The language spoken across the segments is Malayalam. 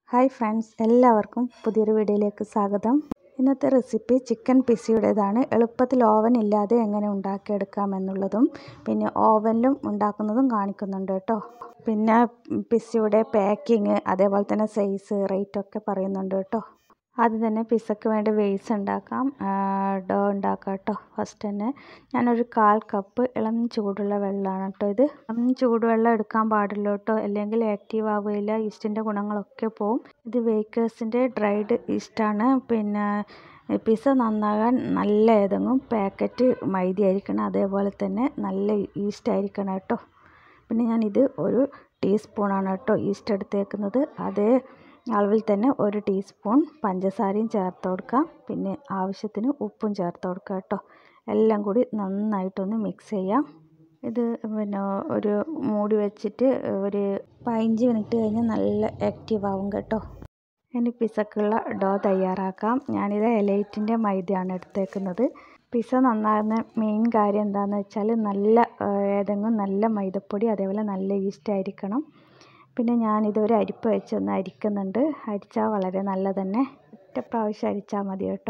ഹായ് ഫ്രണ്ട്സ് എല്ലാവർക്കും പുതിയൊരു വീഡിയോയിലേക്ക് സ്വാഗതം ഇന്നത്തെ റെസിപ്പി ചിക്കൻ പിസിയുടേതാണ് എളുപ്പത്തിൽ ഓവൻ ഇല്ലാതെ എങ്ങനെ ഉണ്ടാക്കിയെടുക്കാമെന്നുള്ളതും പിന്നെ ഓവനിലും ഉണ്ടാക്കുന്നതും കാണിക്കുന്നുണ്ട് കേട്ടോ പിന്നെ പിസയുടെ പാക്കിങ് അതേപോലെ തന്നെ സൈസ് റേറ്റ് ഒക്കെ പറയുന്നുണ്ട് കേട്ടോ ആദ്യം തന്നെ പിസയ്ക്ക് വേണ്ടി വേസ് ഉണ്ടാക്കാം ഡോ ഉണ്ടാക്കാം കേട്ടോ ഫസ്റ്റ് തന്നെ ഞാനൊരു കാൽ കപ്പ് ഇളം ചൂടുള്ള വെള്ളമാണ് കേട്ടോ ഇത് ഇളം ചൂടുവെള്ളം എടുക്കാൻ പാടുള്ളൂ കേട്ടോ അല്ലെങ്കിൽ ആക്റ്റീവ് ആവുകയില്ല ഈസ്റ്റിൻ്റെ ഗുണങ്ങളൊക്കെ പോവും ഇത് വേക്കേഴ്സിൻ്റെ ഡ്രൈഡ് ഈസ്റ്റാണ് പിന്നെ പിസ്സ നന്നാകാൻ നല്ല ഏതെങ്കിലും പാക്കറ്റ് മൈദ ആയിരിക്കണം അതേപോലെ തന്നെ നല്ല ഈസ്റ്റ് ആയിരിക്കണം കേട്ടോ പിന്നെ ഞാനിത് ഒരു ടീസ്പൂണാണ് കേട്ടോ ഈസ്റ്റ് എടുത്തേക്കുന്നത് അതേ അളവിൽ തന്നെ ഒരു ടീസ്പൂൺ പഞ്ചസാരയും ചേർത്ത് കൊടുക്കാം പിന്നെ ആവശ്യത്തിന് ഉപ്പും ചേർത്ത് കൊടുക്കുക കേട്ടോ എല്ലാം കൂടി നന്നായിട്ടൊന്ന് മിക്സ് ചെയ്യാം ഇത് പിന്നെ ഒരു മൂടി വെച്ചിട്ട് ഒരു പതിനഞ്ച് മിനിറ്റ് കഴിഞ്ഞ് നല്ല ആക്റ്റീവ് ആവും കേട്ടോ ഇനി പിസക്കുള്ള ഡോ തയ്യാറാക്കാം ഞാനിത് എലൈറ്റിൻ്റെ മൈദയാണ് എടുത്തേക്കുന്നത് പിസ നന്നാകുന്ന മെയിൻ കാര്യം എന്താണെന്ന് വെച്ചാൽ നല്ല ഏതെങ്കിലും നല്ല മൈദപ്പൊടി അതേപോലെ നല്ല ഈസ്റ്റ് ആയിരിക്കണം പിന്നെ ഞാനിതൊരു അരിപ്പ് വെച്ചൊന്ന് അരിക്കുന്നുണ്ട് അരിച്ചാൽ വളരെ നല്ല തന്നെ ഒറ്റ പ്രാവശ്യം അരിച്ചാൽ മതി കേട്ടോ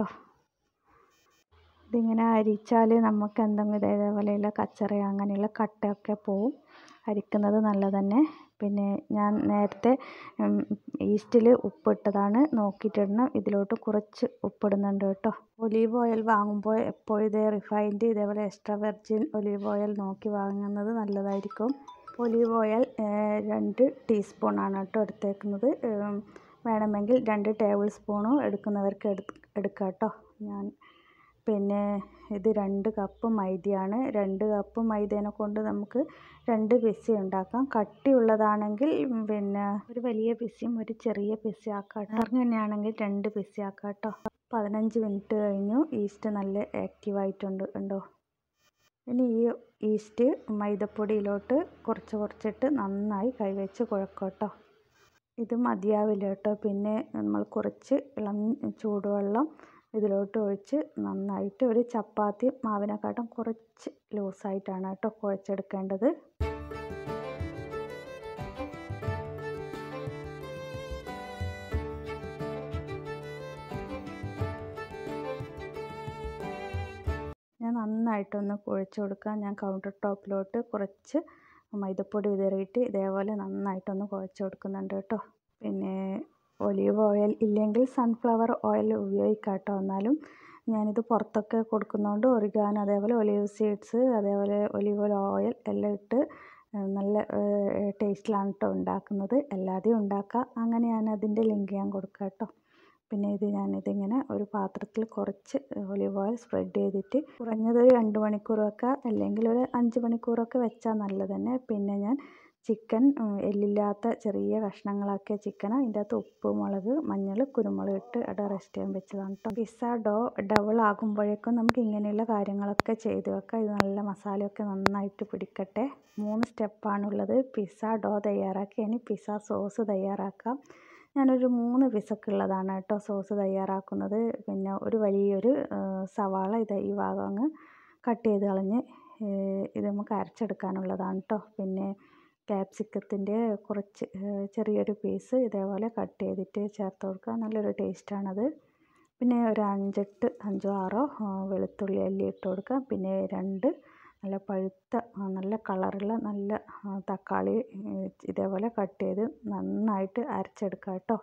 ഇതിങ്ങനെ അരിച്ചാൽ നമുക്ക് എന്തെങ്കിലും ഇതേപോലെയുള്ള കച്ചറ അങ്ങനെയുള്ള കട്ടയൊക്കെ പോവും അരിക്കുന്നത് നല്ല തന്നെ പിന്നെ ഞാൻ നേരത്തെ ഈസ്റ്റിൽ ഉപ്പിട്ടതാണ് നോക്കിയിട്ടിടണം ഇതിലോട്ട് കുറച്ച് ഉപ്പിടുന്നുണ്ട് കേട്ടോ ഒലീവ് ഓയിൽ വാങ്ങുമ്പോൾ എപ്പോഴും ഇതേ റിഫൈൻഡ് ഇതേപോലെ എക്സ്ട്രാ വെർജിൻ ഒലീവ് ഓയിൽ നോക്കി വാങ്ങുന്നത് നല്ലതായിരിക്കും ഒലീവ് ഓയിൽ രണ്ട് ടീസ്പൂണാണ് കേട്ടോ എടുത്തേക്കുന്നത് വേണമെങ്കിൽ രണ്ട് ടേബിൾ സ്പൂണും എടുക്കുന്നവർക്ക് എടു എടുക്കാം കേട്ടോ ഞാൻ പിന്നെ ഇത് രണ്ട് കപ്പ് മൈദയാണ് രണ്ട് കപ്പ് മൈദേനെ കൊണ്ട് നമുക്ക് രണ്ട് പിസി ഉണ്ടാക്കാം കട്ടിയുള്ളതാണെങ്കിൽ പിന്നെ ഒരു വലിയ പിസിയും ഒരു ചെറിയ പിസി ആക്കാം കേട്ടോ തന്നെയാണെങ്കിൽ രണ്ട് പിസി ആക്കാം കേട്ടോ പതിനഞ്ച് മിനിറ്റ് കഴിഞ്ഞു ഈസ്റ്റ് നല്ല ആക്റ്റീവ് ആയിട്ടുണ്ട് ഉണ്ടോ ഇനി ഈ ഈസ്റ്റ് മൈദപ്പൊടിയിലോട്ട് കുറച്ച് കുറച്ചിട്ട് നന്നായി കൈവച്ച് കുഴക്കട്ടോ ഇത് മതിയാവില്ല കേട്ടോ പിന്നെ നമ്മൾ കുറച്ച് ഇളം ചൂടുവെള്ളം ഇതിലോട്ട് ഒഴിച്ച് നന്നായിട്ട് ഒരു ചപ്പാത്തി മാവിനെക്കാട്ടും കുറച്ച് ലൂസായിട്ടാണ് കേട്ടോ കുഴച്ചെടുക്കേണ്ടത് ഞാൻ നന്നായിട്ടൊന്ന് കുഴച്ച് കൊടുക്കാം ഞാൻ കൗണ്ടർ ടോപ്പിലോട്ട് കുറച്ച് മൈദപ്പൊടി വിതറിയിട്ട് ഇതേപോലെ നന്നായിട്ടൊന്ന് കുഴച്ച് കൊടുക്കുന്നുണ്ട് കേട്ടോ പിന്നെ ഒലീവ് ഓയിൽ ഇല്ലെങ്കിൽ സൺഫ്ലവർ ഓയിൽ ഉപയോഗിക്കാം കേട്ടോ എന്നാലും ഞാനിത് പുറത്തൊക്കെ കൊടുക്കുന്നതുകൊണ്ട് ഒറിഗാനോ അതേപോലെ ഒലീവ് സീഡ്സ് അതേപോലെ ഒലീവ് ഓയിൽ എല്ലാം ഇട്ട് നല്ല ടേസ്റ്റിലാണ് കേട്ടോ ഉണ്ടാക്കുന്നത് എല്ലാതെയും ഉണ്ടാക്കാം അങ്ങനെ ഞാൻ അതിൻ്റെ ലിങ്ക് ഞാൻ കൊടുക്കാം കേട്ടോ പിന്നെ ഇത് ഞാനിതിങ്ങനെ ഒരു പാത്രത്തിൽ കുറച്ച് ഒലിവ് ഓയിൽ സ്പ്രെഡ് ചെയ്തിട്ട് കുറഞ്ഞത് ഒരു രണ്ട് മണിക്കൂർ വെക്കാം അല്ലെങ്കിൽ ഒരു അഞ്ച് മണിക്കൂറൊക്കെ വെച്ചാൽ നല്ലത് തന്നെ പിന്നെ ഞാൻ ചിക്കൻ എല്ലില്ലാത്ത ചെറിയ കഷ്ണങ്ങളാക്കിയ ചിക്കൻ അതിൻ്റെ അകത്ത് ഉപ്പ് മുളക് മഞ്ഞൾ കുരുമുളക് ഇട്ട് അവിടെ റെസ്റ്റ് ചെയ്യാൻ വെച്ചതാണ് കേട്ടോ പിസ്സ ഡോ ഡബിൾ ആകുമ്പോഴേക്കും നമുക്ക് ഇങ്ങനെയുള്ള കാര്യങ്ങളൊക്കെ ചെയ്ത് വെക്കാം ഇത് നല്ല മസാലയൊക്കെ നന്നായിട്ട് പിടിക്കട്ടെ മൂന്ന് സ്റ്റെപ്പാണുള്ളത് പിസ്സ ഡോ തയ്യാറാക്കി ഇനി പിസ്സ സോസ് തയ്യാറാക്കാം ഞാനൊരു മൂന്ന് പിസക്കുള്ളതാണ് കേട്ടോ സോസ് തയ്യാറാക്കുന്നത് പിന്നെ ഒരു വലിയൊരു സവാള ഇത് ഈ ഭാഗം അങ്ങ് കട്ട് ചെയ്ത് കളഞ്ഞ് ഇത് നമുക്ക് അരച്ചെടുക്കാനുള്ളതാണ് കേട്ടോ പിന്നെ ക്യാപ്സിക്കത്തിൻ്റെ കുറച്ച് ചെറിയൊരു പീസ് ഇതേപോലെ കട്ട് ചെയ്തിട്ട് ചേർത്ത് കൊടുക്കുക നല്ലൊരു ടേസ്റ്റാണത് പിന്നെ ഒരു അഞ്ചെട്ട് അഞ്ചോ ആറോ വെളുത്തുള്ളി അല്ലി ഇട്ട് കൊടുക്കുക പിന്നെ രണ്ട് നല്ല പഴുത്ത നല്ല കളറുള്ള നല്ല തക്കാളി ഇതേപോലെ കട്ട് ചെയ്ത് നന്നായിട്ട് അരച്ചെടുക്കുക കേട്ടോ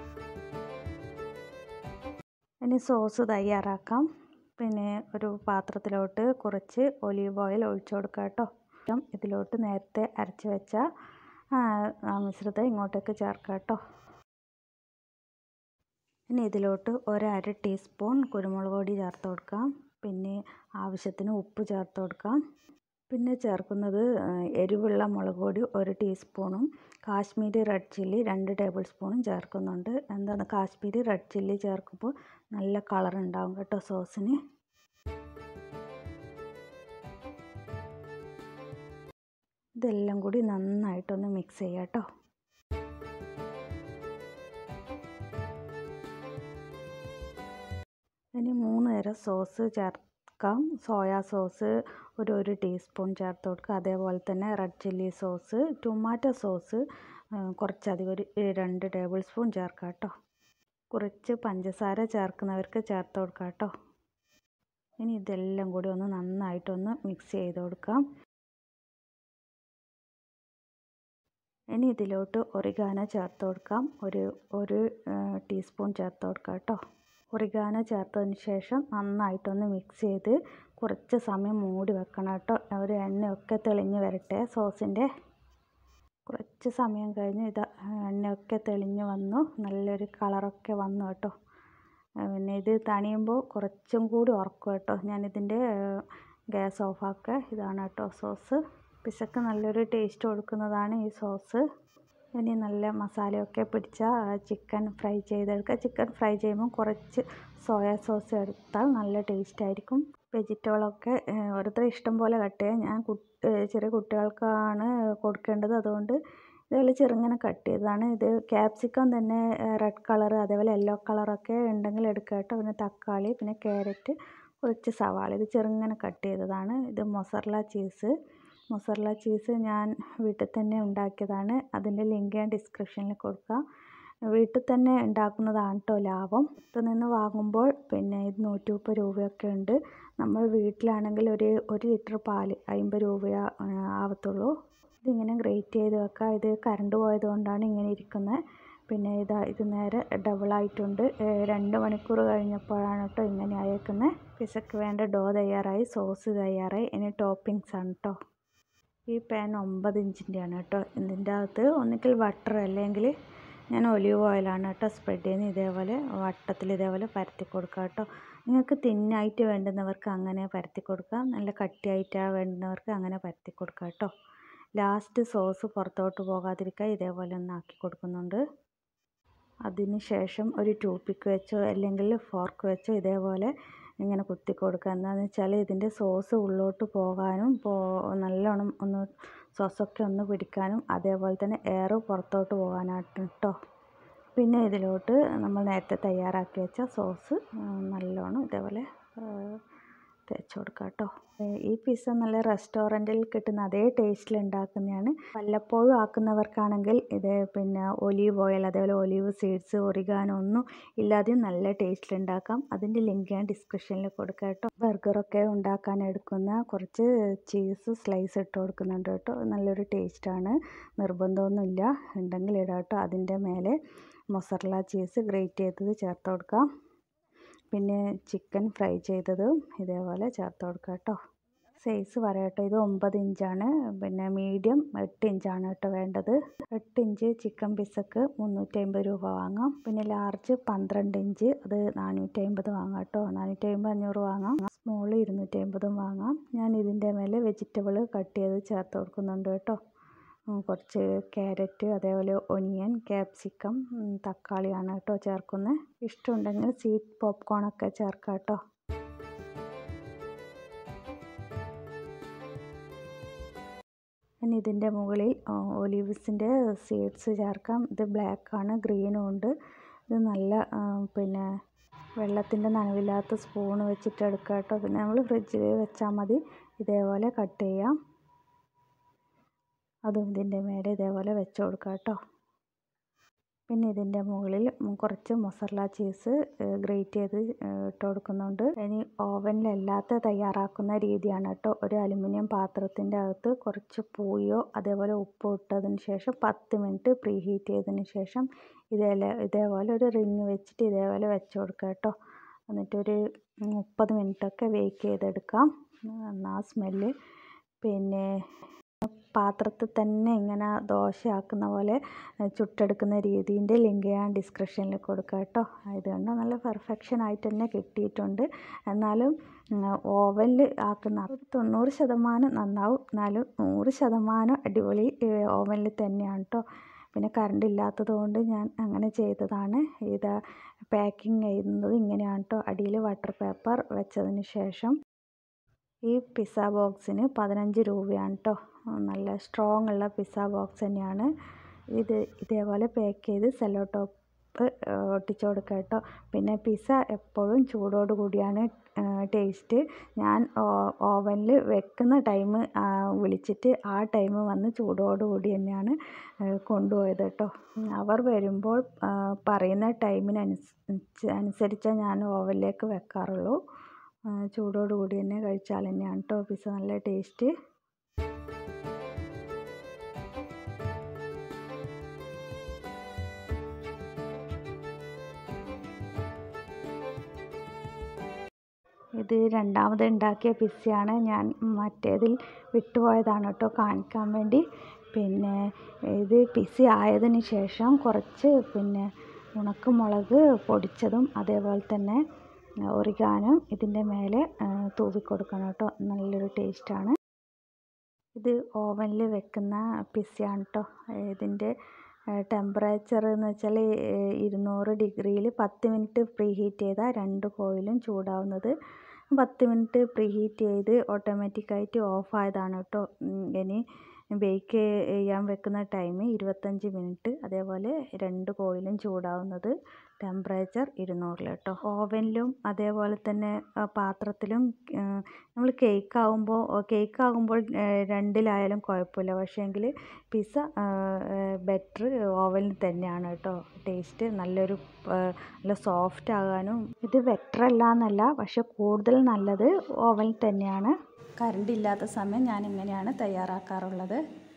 ഇനി സോസ് തയ്യാറാക്കാം പിന്നെ ഒരു പാത്രത്തിലോട്ട് കുറച്ച് ഒലീവ് ഓയിൽ ഒഴിച്ചു കൊടുക്കുക കേട്ടോ ഇതിലോട്ട് നേരത്തെ അരച്ച് വെച്ച മിശ്രിതം ഇങ്ങോട്ടേക്ക് ചേർക്കുക കേട്ടോ ഇനി ഇതിലോട്ട് ഒരര ടീസ്പൂൺ കുരുമുളക് പൊടി ചേർത്ത് കൊടുക്കാം പിന്നെ ആവശ്യത്തിന് ഉപ്പ് ചേർത്ത് കൊടുക്കാം പിന്നെ ചേർക്കുന്നത് എരിവുള്ള മുളക് പൊടി ഒരു ടീസ്പൂണും കാശ്മീരി റെഡ് ചില്ലി രണ്ട് ടേബിൾ സ്പൂണും ചേർക്കുന്നുണ്ട് എന്താണ് കാശ്മീരി റെഡ് ചില്ലി ചേർക്കുമ്പോൾ നല്ല കളർ ഉണ്ടാവും കേട്ടോ സോസിന് ഇതെല്ലാം കൂടി നന്നായിട്ടൊന്ന് മിക്സ് ചെയ്യാം കേട്ടോ ഇനി മൂന്ന് നേരം സോസ് ചേർ കൊടുക്കാം സോയാ സോസ് ഒരു ഒരു ടീസ്പൂൺ ചേർത്ത് കൊടുക്കുക അതേപോലെ തന്നെ red chilli sauce tomato sauce കുറച്ചധികം ഒരു രണ്ട് ടേബിൾ സ്പൂൺ ചേർക്കാം കേട്ടോ കുറച്ച് പഞ്ചസാര ചേർക്കുന്നവർക്ക് ചേർത്ത് കൊടുക്കാം കേട്ടോ ഇനി ഇതെല്ലാം കൂടി ഒന്ന് നന്നായിട്ടൊന്ന് മിക്സ് ചെയ്ത് കൊടുക്കാം ഇനി ഇതിലോട്ട് ഒറിഗാനോ ചേർത്ത് കൊടുക്കാം ഒരു ഒരു ടീസ്പൂൺ ചേർത്ത് കൊടുക്കാം കേട്ടോ ഒറിഗാനോ ചേർത്തതിന് ശേഷം നന്നായിട്ടൊന്ന് മിക്സ് ചെയ്ത് കുറച്ച് സമയം മൂടി വെക്കണം കേട്ടോ ഒരു എണ്ണയൊക്കെ തെളിഞ്ഞ് വരട്ടെ സോസിൻ്റെ കുറച്ച് സമയം കഴിഞ്ഞ് ഇത് എണ്ണയൊക്കെ തെളിഞ്ഞ് വന്നു നല്ലൊരു കളറൊക്കെ വന്നു കേട്ടോ പിന്നെ ഇത് തണിയുമ്പോൾ കുറച്ചും കൂടി ഉറക്കും കേട്ടോ ഞാനിതിൻ്റെ ഗ്യാസ് ഓഫാക്കുക ഇതാണ് കേട്ടോ സോസ് പിസക്ക് നല്ലൊരു ടേസ്റ്റ് കൊടുക്കുന്നതാണ് ഈ സോസ് ഇനി നല്ല മസാലയൊക്കെ പിടിച്ച ചിക്കൻ ഫ്രൈ ചെയ്തെടുക്കുക ചിക്കൻ ഫ്രൈ ചെയ്യുമ്പോൾ കുറച്ച് സോയാ സോസ് എടുത്താൽ നല്ല ടേസ്റ്റ് ആയിരിക്കും വെജിറ്റബിളൊക്കെ ഓരോരുത്തർ ഇഷ്ടം പോലെ കട്ട് ചെയ്യാം ഞാൻ ചെറിയ കുട്ടികൾക്കാണ് കൊടുക്കേണ്ടത് അതുകൊണ്ട് ഇതുപോലെ ചെറുങ്ങനെ കട്ട് ചെയ്തതാണ് ഇത് ക്യാപ്സിക്കം തന്നെ റെഡ് കളർ അതേപോലെ യെല്ലോ കളറൊക്കെ ഉണ്ടെങ്കിൽ എടുക്കുക കേട്ടോ പിന്നെ തക്കാളി പിന്നെ ക്യാരറ്റ് കുറച്ച് സവാള ഇത് ചെറുങ്ങനെ കട്ട് ചെയ്തതാണ് ഇത് മൊസറല ചീസ് മൊസറല ചീസ് ഞാൻ വീട്ടിൽ തന്നെ ഉണ്ടാക്കിയതാണ് അതിൻ്റെ ലിങ്ക് ഞാൻ ഡിസ്ക്രിപ്ഷനിൽ കൊടുക്കാം വീട്ടിൽ തന്നെ ഉണ്ടാക്കുന്നതാണ് കേട്ടോ ലാഭം പുറത്തു നിന്ന് വാങ്ങുമ്പോൾ പിന്നെ ഇത് നൂറ്റി മുപ്പത് രൂപയൊക്കെ ഉണ്ട് നമ്മൾ വീട്ടിലാണെങ്കിൽ ഒരു ഒരു ലിറ്റർ പാൽ അമ്പത് രൂപയേ ആവത്തുള്ളൂ ഇതിങ്ങനെ ഗ്രേറ്റ് ചെയ്ത് വെക്കുക ഇത് കറണ്ട് പോയത് കൊണ്ടാണ് ഇങ്ങനെ ഇരിക്കുന്നത് പിന്നെ ഇതാ ഇത് നേരെ ഡബിളായിട്ടുണ്ട് രണ്ട് മണിക്കൂർ കഴിഞ്ഞപ്പോഴാണ് കേട്ടോ ഇങ്ങനെ ആയേക്കുന്നത് പിസക്ക് വേണ്ട ഡോ തയ്യാറായി സോസ് തയ്യാറായി ഇനി ടോപ്പിങ്സ് ആണ് കേട്ടോ ഈ പാൻ ഒമ്പത് ഇഞ്ചിൻ്റെയാണ് കേട്ടോ ഇതിൻ്റെ അകത്ത് ഒന്നുകിൽ ബട്ടർ അല്ലെങ്കിൽ ഞാൻ ഒലിവ് ഓയിലാണ് കേട്ടോ സ്പ്രെഡ് ചെയ്യുന്നത് ഇതേപോലെ വട്ടത്തിൽ ഇതേപോലെ പരത്തി കൊടുക്കുക കേട്ടോ നിങ്ങൾക്ക് തിന്നായിട്ട് വേണ്ടുന്നവർക്ക് അങ്ങനെ പരത്തി കൊടുക്കാം നല്ല കട്ടിയായിട്ടാണ് വേണ്ടുന്നവർക്ക് അങ്ങനെ പരത്തി കൊടുക്കുക കേട്ടോ ലാസ്റ്റ് സോസ് പുറത്തോട്ട് പോകാതിരിക്കാൻ ഇതേപോലെ ഒന്ന് ആക്കി കൊടുക്കുന്നുണ്ട് അതിന് ശേഷം ഒരു ടൂപ്പിക്ക് വെച്ചോ അല്ലെങ്കിൽ ഫോർക്ക് വെച്ചോ ഇതേപോലെ ഇങ്ങനെ കുത്തി കൊടുക്കുക എന്താണെന്ന് വെച്ചാൽ ഇതിൻ്റെ സോസ് ഉള്ളോട്ട് പോകാനും പോ നല്ലോണം ഒന്ന് സോസൊക്കെ ഒന്ന് പിടിക്കാനും അതേപോലെ തന്നെ എയർ പുറത്തോട്ട് പോകാനായിട്ട് കേട്ടോ പിന്നെ ഇതിലോട്ട് നമ്മൾ നേരത്തെ തയ്യാറാക്കി വെച്ച സോസ് നല്ലോണം ഇതേപോലെ തേച്ച് കൊടുക്കുക കേട്ടോ ഈ പിസ്സ നല്ല റെസ്റ്റോറൻറ്റിൽ കിട്ടുന്ന അതേ ടേസ്റ്റിൽ ഉണ്ടാക്കുന്നതാണ് വല്ലപ്പോഴും ആക്കുന്നവർക്കാണെങ്കിൽ ഇത് പിന്നെ ഒലീവ് ഓയിൽ അതേപോലെ ഒലീവ് സീഡ്സ് ഒറിഗാനോ ഒന്നും ഇല്ലാതെയും നല്ല ടേസ്റ്റിൽ ഉണ്ടാക്കാം അതിൻ്റെ ലിങ്ക് ഞാൻ ഡിസ്ക്രിപ്ഷനിൽ കൊടുക്കാം കേട്ടോ ബർഗറൊക്കെ ഉണ്ടാക്കാൻ എടുക്കുന്ന കുറച്ച് ചീസ് സ്ലൈസ് ഇട്ട് കൊടുക്കുന്നുണ്ട് കേട്ടോ നല്ലൊരു ടേസ്റ്റാണ് നിർബന്ധമൊന്നുമില്ല ഉണ്ടെങ്കിൽ ഇടാം കേട്ടോ അതിൻ്റെ മേലെ മൊസറല ചീസ് ഗ്രേറ്റ് ചെയ്തത് ചേർത്ത് കൊടുക്കാം പിന്നെ ചിക്കൻ ഫ്രൈ ചെയ്തതും ഇതേപോലെ ചേർത്ത് കൊടുക്കുക കേട്ടോ സൈസ് പറയാം കേട്ടോ ഇത് ഒമ്പത് ഇഞ്ചാണ് പിന്നെ മീഡിയം എട്ട് ഇഞ്ചാണ് കേട്ടോ വേണ്ടത് എട്ട് ഇഞ്ച് ചിക്കൻ പിസക്ക് മുന്നൂറ്റി അമ്പത് രൂപ വാങ്ങാം പിന്നെ ലാർജ് പന്ത്രണ്ട് ഇഞ്ച് അത് നാനൂറ്റി അമ്പത് വാങ്ങാം കേട്ടോ നാനൂറ്റി അമ്പത് അഞ്ഞൂറ് വാങ്ങാം സ്മോൾ ഇരുന്നൂറ്റി അമ്പതും വാങ്ങാം ഞാൻ ഇതിൻ്റെ മേലെ വെജിറ്റബിൾ കട്ട് ചെയ്ത് ചേർത്ത് കൊടുക്കുന്നുണ്ട് കേട്ടോ കുറച്ച് ക്യാരറ്റ് അതേപോലെ ഒനിയൻ ക്യാപ്സിക്കം തക്കാളിയാണ് കേട്ടോ ചേർക്കുന്നത് ഇഷ്ടമുണ്ടെങ്കിൽ സ്വീറ്റ് പോപ്കോണൊക്കെ ചേർക്കാം കേട്ടോ ഇനി ഇതിൻ്റെ മുകളിൽ ഒലീവ്സിൻ്റെ സീഡ്സ് ചേർക്കാം ഇത് ബ്ലാക്കാണ് ഗ്രീനും ഉണ്ട് ഇത് നല്ല പിന്നെ വെള്ളത്തിൻ്റെ നനവില്ലാത്ത സ്പൂൺ വെച്ചിട്ട് എടുക്കുക കേട്ടോ പിന്നെ നമ്മൾ ഫ്രിഡ്ജിൽ വെച്ചാൽ മതി ഇതേപോലെ കട്ട് ചെയ്യാം അതും ഇതിൻ്റെ മേലെ ഇതേപോലെ വെച്ച് കൊടുക്കുക കേട്ടോ പിന്നെ ഇതിൻ്റെ മുകളിൽ കുറച്ച് മൊസറല ചീസ് ഗ്രേറ്റ് ചെയ്ത് ഇട്ട് കൊടുക്കുന്നുണ്ട് ഇനി ഓവനിലല്ലാത്ത തയ്യാറാക്കുന്ന രീതിയാണ് കേട്ടോ ഒരു അലുമിനിയം പാത്രത്തിൻ്റെ അകത്ത് കുറച്ച് പൂയോ അതേപോലെ ഉപ്പ് ഇട്ടതിന് ശേഷം പത്ത് മിനിറ്റ് പ്രീ ഹീറ്റ് ചെയ്തതിന് ശേഷം ഇതേപോലെ ഇതേപോലെ ഒരു റിങ് വെച്ചിട്ട് ഇതേപോലെ വെച്ച് കൊടുക്കുക കേട്ടോ എന്നിട്ടൊരു മുപ്പത് മിനിറ്റൊക്കെ ബേക്ക് ചെയ്തെടുക്കാം ആ സ്മെല്ല് പിന്നെ പാത്രത്തിൽ തന്നെ ഇങ്ങനെ ദോശയാക്കുന്ന പോലെ ചുട്ടെടുക്കുന്ന രീതിൻ്റെ ലിങ്ക് ഞാൻ ഡിസ്ക്രിപ്ഷനിൽ കൊടുക്കാം കേട്ടോ ഇതുകൊണ്ട് നല്ല പെർഫെക്ഷൻ ആയിട്ട് തന്നെ കിട്ടിയിട്ടുണ്ട് എന്നാലും ഓവനിൽ ആക്കുന്ന ഒരു തൊണ്ണൂറ് ശതമാനം നന്നാവും എന്നാലും നൂറ് ശതമാനം അടിപൊളി ഓവനിൽ തന്നെയാണ് കേട്ടോ പിന്നെ കറണ്ട് ഇല്ലാത്തത് കൊണ്ട് ഞാൻ അങ്ങനെ ചെയ്തതാണ് ഇത് പാക്കിങ് ചെയ്യുന്നത് ഇങ്ങനെയാണ് കേട്ടോ അടിയിൽ വാട്ടർ പേപ്പർ വെച്ചതിന് ശേഷം ഈ പിസ്സ ബോക്സിന് പതിനഞ്ച് രൂപയാണ് കേട്ടോ നല്ല സ്ട്രോങ് ഉള്ള പിസ്സ ബോക്സ് തന്നെയാണ് ഇത് ഇതേപോലെ പാക്ക് ചെയ്ത് സെല്ലോ ടോപ്പ് ക്യാപ്പ് ഒട്ടിച്ചു കൊടുക്കുക കേട്ടോ പിന്നെ പിസ്സ എപ്പോഴും ചൂടോട് കൂടിയാണ് ടേസ്റ്റ് ഞാൻ ഓവനിൽ വെക്കുന്ന ടൈം വിളിച്ചിട്ട് ആ ടൈം വന്ന് ചൂടോട് കൂടി തന്നെയാണ് കൊണ്ടുപോയത് കേട്ടോ അവർ വരുമ്പോൾ പറയുന്ന ടൈമിനനുസരിച്ച് അനുസരിച്ചാണ് ഞാൻ ഓവനിലേക്ക് വെക്കാറുള്ളൂ ചൂടോട് കൂടി തന്നെ കഴിച്ചാൽ തന്നെയാണ് കേട്ടോ പിസ്സ നല്ല ടേസ്റ്റ് ഇത് രണ്ടാമത് ഉണ്ടാക്കിയ പിസ്സയാണ് ഞാൻ മറ്റേതിൽ വിട്ടുപോയതാണ് കേട്ടോ കാണിക്കാൻ വേണ്ടി പിന്നെ ഇത് പിസ്സ ആയതിന് ശേഷം കുറച്ച് പിന്നെ ഉണക്കമുളക് പൊടിച്ചതും അതേപോലെ തന്നെ ഒറിഗാനും ഇതിൻ്റെ മേലെ തൂവി കൊടുക്കണം കേട്ടോ നല്ലൊരു ടേസ്റ്റാണ് ഇത് ഓവനിൽ വെക്കുന്ന പിസ്സയാണ് കേട്ടോ ഇതിൻ്റെ ടെമ്പറേച്ചർ എന്ന് വെച്ചാൽ ഇരുന്നൂറ് ഡിഗ്രിയിൽ പത്ത് മിനിറ്റ് പ്രീ ഹീറ്റ് ചെയ്താൽ രണ്ട് കോയിലും ചൂടാവുന്നത് പത്ത് മിനിറ്റ് പ്രീ ഹീറ്റ് ചെയ്ത് ഓട്ടോമാറ്റിക്കായിട്ട് ഓഫ് ആയതാണ് കേട്ടോ ഇനി ബേക്ക് ചെയ്യാൻ വെക്കുന്ന ടൈം ഇരുപത്തഞ്ച് മിനിറ്റ് അതേപോലെ രണ്ട് കോയിലും ചൂടാവുന്നത് ടെമ്പറേച്ചർ ഇരുന്നൂറിൽ കേട്ടോ ഓവനിലും അതേപോലെ തന്നെ പാത്രത്തിലും നമ്മൾ കേക്ക് ആകുമ്പോൾ കേക്ക് ആകുമ്പോൾ രണ്ടിലായാലും കുഴപ്പമില്ല പക്ഷേങ്കിൽ പിസ്സ ബെറ്റർ ഓവനിൽ തന്നെയാണ് കേട്ടോ ടേസ്റ്റ് നല്ലൊരു നല്ല സോഫ്റ്റ് ആകാനും ഇത് ബെറ്റർ അല്ല എന്നല്ല പക്ഷെ കൂടുതൽ നല്ലത് ഓവനിൽ തന്നെയാണ് കറണ്ട് ഇല്ലാത്ത സമയം ഞാൻ ഇങ്ങനെയാണ് തയ്യാറാക്കാറുള്ളത്